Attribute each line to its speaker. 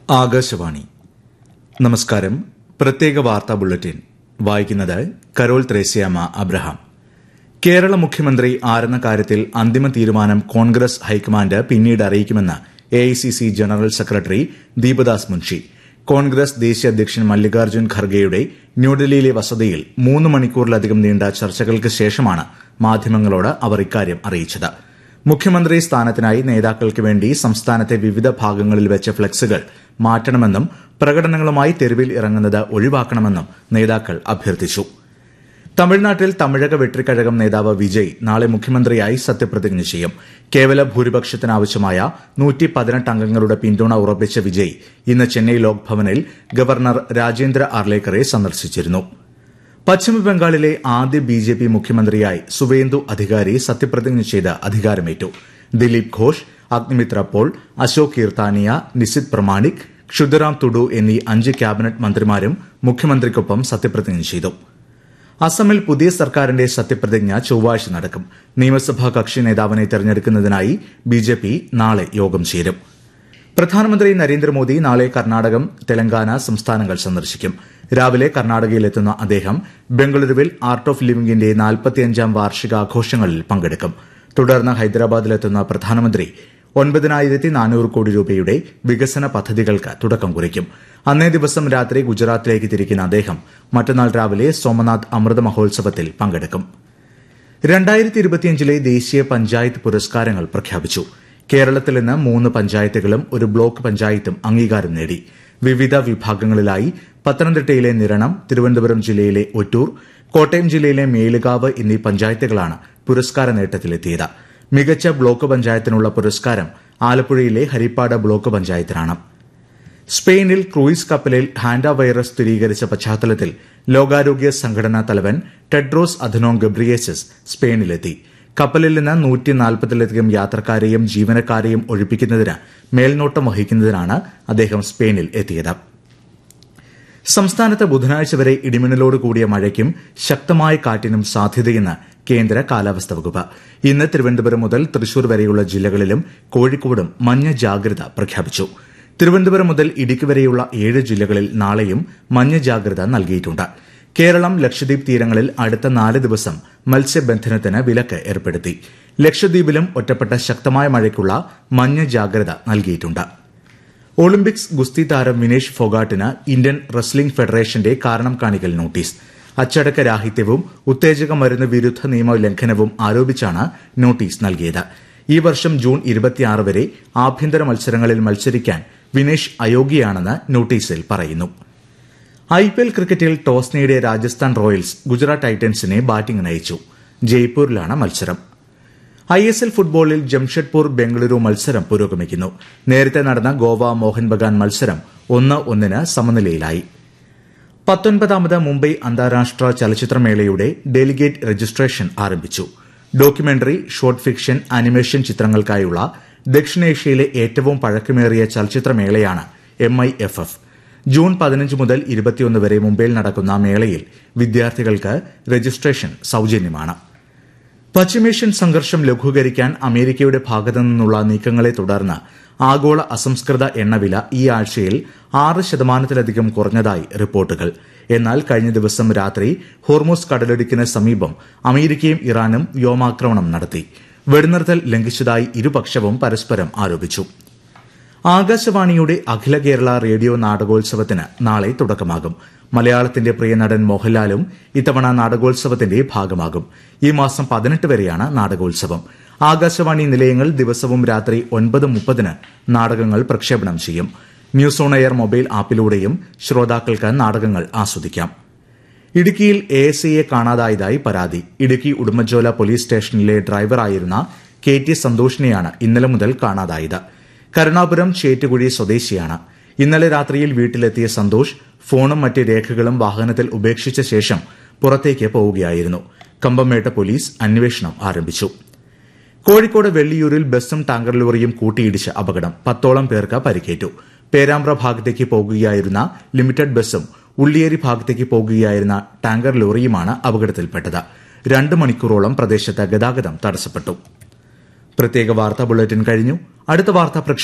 Speaker 1: ആകാശവാണി നമസ്കാരം പ്രത്യേക വാർത്താ ബുള്ളറ്റിൻ വായിക്കുന്നത് കരോൾ ത്രേസ്യാമ അബ്രഹാം കേരള മുഖ്യമന്ത്രി ആരെന്ന കാര്യത്തിൽ അന്തിമ തീരുമാനം കോൺഗ്രസ് ഹൈക്കമാൻഡ് പിന്നീട് അറിയിക്കുമെന്ന് AICC general secretary Deepadas Munshi Congress ദേശീയ അധ്യക്ഷൻ മല്ലികാർജ്ജുൻ ഖർഗെയുടെ ന്യൂഡൽഹിയിലെ വസതിയിൽ മൂന്ന് മണിക്കൂറിലധികം നീണ്ട ചർച്ചകൾക്ക് ശേഷമാണ് മാധ്യമങ്ങളോട് അവർ ഇക്കാര്യം അറിയിച്ചത് മുഖ്യമന്ത്രി സ്ഥാനത്തിനായി നേതാക്കൾക്ക് വേണ്ടി സംസ്ഥാനത്തെ വിവിധ ഭാഗങ്ങളിൽ വെച്ച ഫ്ളക്സുകൾ മാറ്റണമെന്നും പ്രകടനങ്ങളുമായി തെരുവിൽ ഇറങ്ങുന്നത് ഒഴിവാക്കണമെന്നും നേതാക്കൾ അഭ്യർത്ഥിച്ചു തമിഴ്നാട്ടിൽ തമിഴക വെട്രിക്കഴകം നേതാവ് വിജയ് നാളെ മുഖ്യമന്ത്രിയായി സത്യപ്രതിജ്ഞ ചെയ്യും കേവല ഭൂരിപക്ഷത്തിനാവശ്യമായ നൂറ്റി പതിനെട്ട് അംഗങ്ങളുടെ പിന്തുണ ഉറപ്പിച്ച വിജയ് ഇന്ന് ചെന്നൈ ലോക്ഭവനിൽ ഗവർണർ രാജേന്ദ്ര ആർലേക്കറെ സന്ദർശിച്ചിരുന്നു പശ്ചിമബംഗാളിലെ ആദ്യ ബി ജെ പി മുഖ്യമന്ത്രിയായി സുവേന്ദു അധികാരി സത്യപ്രതിജ്ഞ ചെയ്ത് അധികാരമേറ്റു ദിലീപ് ഘോഷ് അഗ്നിമിത്ര പോൾ അശോക് കീർത്താനിയ നിസിത് പ്രമാണിക് ക്ഷുദറാം തുഡു എന്നീ അഞ്ച് ക്യാബിനറ്റ് മന്ത്രിമാരും മുഖ്യമന്ത്രിക്കൊപ്പം സത്യപ്രതിജ്ഞ ചെയ്തു അസമിൽ പുതിയ സർക്കാരിന്റെ സത്യപ്രതിജ്ഞ ചൊവ്വാഴ്ച നടക്കും നിയമസഭാ കക്ഷി നേതാവിനെ തെരഞ്ഞെടുക്കുന്നതിനായി ബിജെപി നാളെ യോഗം ചേരും പ്രധാനമന്ത്രി നരേന്ദ്രമോദി നാളെ കർണാടകം തെലങ്കാന സംസ്ഥാനങ്ങൾ സന്ദർശിക്കും രാവിലെ കർണാടകയിലെത്തുന്ന അദ്ദേഹം ബംഗളൂരുവിൽ ആർട്ട് ഓഫ് ലിവിംഗിന്റെ നാൽപ്പത്തിയഞ്ചാം വാർഷികാഘോഷങ്ങളിൽ പങ്കെടുക്കും തുടർന്ന് ഹൈദരാബാദിലെത്തുന്ന പ്രധാനമന്ത്രി ഒൻപതിനായിരത്തി നാനൂറ് കോടി രൂപയുടെ വികസന പദ്ധതികൾക്ക് തുടക്കം കുറിക്കും അന്നേ ദിവസം രാത്രി ഗുജറാത്തിലേക്ക് തിരിക്കുന്ന അദ്ദേഹം മറ്റന്നാൾ രാവിലെ സോമനാഥ് അമൃത മഹോത്സവത്തിൽ പങ്കെടുക്കും രണ്ടായിരത്തി ഇരുപത്തിയഞ്ചിലെ ദേശീയ പഞ്ചായത്ത് പുരസ്കാരങ്ങൾ പ്രഖ്യാപിച്ചു കേരളത്തിൽ നിന്ന് മൂന്ന് പഞ്ചായത്തുകളും ഒരു ബ്ലോക്ക് പഞ്ചായത്തും അംഗീകാരം നേടി വിവിധ വിഭാഗങ്ങളിലായി പത്തനംതിട്ടയിലെ നിരണം തിരുവനന്തപുരം ജില്ലയിലെ ഒറ്റൂർ കോട്ടയം ജില്ലയിലെ മേലുകാവ് എന്നീ പഞ്ചായത്തുകളാണ് പുരസ്കാര നേട്ടത്തിലെത്തിയത് മികച്ച ബ്ലോക്ക് പഞ്ചായത്തിനുള്ള പുരസ്കാരം ആലപ്പുഴയിലെ ഹരിപ്പാട് ബ്ലോക്ക് പഞ്ചായത്തിനാണ് സ്പെയിനിൽ ക്രൂയിസ് കപ്പലിൽ ഹാൻഡ വൈറസ് സ്ഥിരീകരിച്ച പശ്ചാത്തലത്തിൽ ലോകാരോഗ്യ സംഘടനാ തലവൻ ടെഡ്രോസ് അധനോം ഗബ്രിയേസസ് സ്പെയിനിലെത്തി കപ്പലിൽ നിന്ന് നൂറ്റി നാൽപ്പതിലധികം യാത്രക്കാരെയും ജീവനക്കാരെയും ഒഴിപ്പിക്കുന്നതിന് മേൽനോട്ടം വഹിക്കുന്നതിനാണ് അദ്ദേഹം സ്പെയിനിൽ എത്തിയത് സംസ്ഥാനത്ത് ബുധനാഴ്ച വരെ ഇടിമിന്നലോട് കൂടിയ മഴയ്ക്കും ശക്തമായ കാറ്റിനും സാധ്യതയെന്ന് കേന്ദ്ര കാലാവസ്ഥാ വകുപ്പ് ഇന്ന് തിരുവനന്തപുരം മുതൽ തൃശൂർ വരെയുള്ള ജില്ലകളിലും കോഴിക്കോടും മഞ്ഞ ജാഗ്രത പ്രഖ്യാപിച്ചു തിരുവനന്തപുരം മുതൽ ഇടുക്കി വരെയുള്ള ഏഴ് ജില്ലകളിൽ നാളെയും മഞ്ഞ ജാഗ്രത നൽകിയിട്ടുണ്ട് കേരളം ലക്ഷദ്വീപ് തീരങ്ങളിൽ അടുത്ത നാല് ദിവസം മത്സ്യബന്ധനത്തിന് വിലക്ക് ഏർപ്പെടുത്തി ലക്ഷദ്വീപിലും ഒറ്റപ്പെട്ട ശക്തമായ മഴയ്ക്കുള്ള മഞ്ഞ ജാഗ്രത നൽകിയിട്ടുണ്ട് ഒളിമ്പിക്സ് ഗുസ്തി താരം വിനേഷ് ഫോഗാട്ടിന് ഇന്ത്യൻ റെസ്ലിംഗ് ഫെഡറേഷന്റെ കാരണം കാണിക്കൽ നോട്ടീസ് അച്ചടക്ക രാഹിത്യവും ഉത്തേജക മരുന്ന് വിരുദ്ധ നിയമ ലംഘനവും ആരോപിച്ചാണ് നോട്ടീസ് നൽകിയത് ഈ വർഷം ജൂൺ ഇരുപത്തിയാറ് വരെ ആഭ്യന്തര മത്സരങ്ങളിൽ മത്സരിക്കാൻ വിനേഷ് അയോഗ്യയാണെന്ന് നോട്ടീസിൽ പറയുന്നു ഐപിഎൽ ക്രിക്കറ്റിൽ ടോസ് നേടിയ രാജസ്ഥാൻ റോയൽസ് ഗുജറാത്ത് ടൈറ്റൻസിനെ ബാറ്റിംഗിന് അയച്ചു ജയ്പൂരിലാണ് മത്സരം ഐ എസ് എൽ ഫുട്ബോളിൽ ജംഷഡ്പൂർ ബംഗളൂരു മത്സരം പുരോഗമിക്കുന്നു നേരത്തെ നടന്ന ഗോവ മോഹൻ ബഗാൻ മത്സരം ഒന്ന് ഒന്നിന് സമനിലയിലായി പത്തൊൻപതാമത് മുംബൈ അന്താരാഷ്ട്ര ചലച്ചിത്രമേളയുടെ ഡെലിഗേറ്റ് രജിസ്ട്രേഷൻ ആരംഭിച്ചു ഡോക്യുമെന്ററി ഷോർട്ട് ഫിക്ഷൻ ആനിമേഷൻ ചിത്രങ്ങൾക്കായുള്ള ദക്ഷിണേഷ്യയിലെ ഏറ്റവും പഴക്കമേറിയ ചലച്ചിത്രമേളയാണ് M I F F June പതിനഞ്ച് മുതൽ ഇരുപത്തിയൊന്ന് വരെ മുംബൈയിൽ നടക്കുന്ന മേളയിൽ വിദ്യാർത്ഥികൾക്ക് രജിസ്ട്രേഷൻ സൌജന്യമാണ് പശ്ചിമേഷ്യൻ സംഘർഷം ലഘൂകരിക്കാൻ അമേരിക്കയുടെ ഭാഗത്തു നിന്നുള്ള നീക്കങ്ങളെ തുടർന്ന് ആഗോള അസംസ്കൃത എണ്ണവില ഈ ആഴ്ചയിൽ ആറ് ശതമാനത്തിലധികം കുറഞ്ഞതായി റിപ്പോർട്ടുകൾ എന്നാൽ കഴിഞ്ഞ ദിവസം രാത്രി ഹോർമോസ് കടലിടുക്കിന് സമീപം അമേരിക്കയും ഇറാനും വ്യോമാക്രമണം നടത്തി വെടിനിർത്തൽ ലംഘിച്ചതായി ഇരുപക്ഷവും പരസ്പരം ആരോപിച്ചു ആകാശവാണിയുടെ അഖില കേരള റേഡിയോ നാടകോത്സവത്തിന് നാളെ തുടക്കമാകും മലയാളത്തിന്റെ പ്രിയ നടൻ മോഹൻലാലും ഇത്തവണ നാടകോത്സവത്തിന്റെ ഭാഗമാകും ഈ മാസം പതിനെട്ട് വരെയാണ് നാടകോത്സവം ആകാശവാണി നിലയങ്ങൾ ദിവസവും രാത്രി ഒൻപത് മുപ്പതിന് നാടകങ്ങൾ പ്രക്ഷേപണം ചെയ്യും ന്യൂസ് ഓൺ എയർ മൊബൈൽ ആപ്പിലൂടെയും ശ്രോതാക്കൾക്ക് നാടകങ്ങൾ ആസ്വദിക്കാം ഇടുക്കിയിൽ എ എസ് ഐയെ കാണാതായതായി പരാതി ഇടുക്കി ഉടുമ്പൻചോല പോലീസ് സ്റ്റേഷനിലെ ഡ്രൈവറായിരുന്ന കെ ടി സന്തോഷിനെയാണ് ഇന്നലെ മുതൽ കാണാതായത് കരുണാപുരം ചേറ്റുകുഴി സ്വദേശിയാണ് ഇന്നലെ രാത്രിയിൽ വീട്ടിലെത്തിയ സന്തോഷ് ഫോണും മറ്റ് രേഖകളും വാഹനത്തിൽ ഉപേക്ഷിച്ച ശേഷം പുറത്തേക്ക് പോവുകയായിരുന്നു കമ്പംമേട്ട പോലീസ് അന്വേഷണം ആരംഭിച്ചു കോഴിക്കോട് വെള്ളിയൂരിൽ ബസ്സും ടാങ്കർ ലോറിയും കൂട്ടിയിടിച്ച് അപകടം പത്തോളം പേർക്ക് പരിക്കേറ്റു പേരാമ്പ്ര ഭാഗത്തേക്ക് പോകുകയായിരുന്ന ലിമിറ്റഡ് ബസ്സും ഉള്ളിയേരി ഭാഗത്തേക്ക് പോകുകയായിരുന്ന ടാങ്കർ ലോറിയുമാണ് അപകടത്തിൽപ്പെട്ടത് രണ്ട് മണിക്കൂറോളം പ്രദേശത്ത് ഗതാഗതം തടസ്സപ്പെട്ടു പ്രത്യേക വാർത്താ ബുള്ളറ്റിൻ കഴിഞ്ഞു അടുത്ത വാർത്താ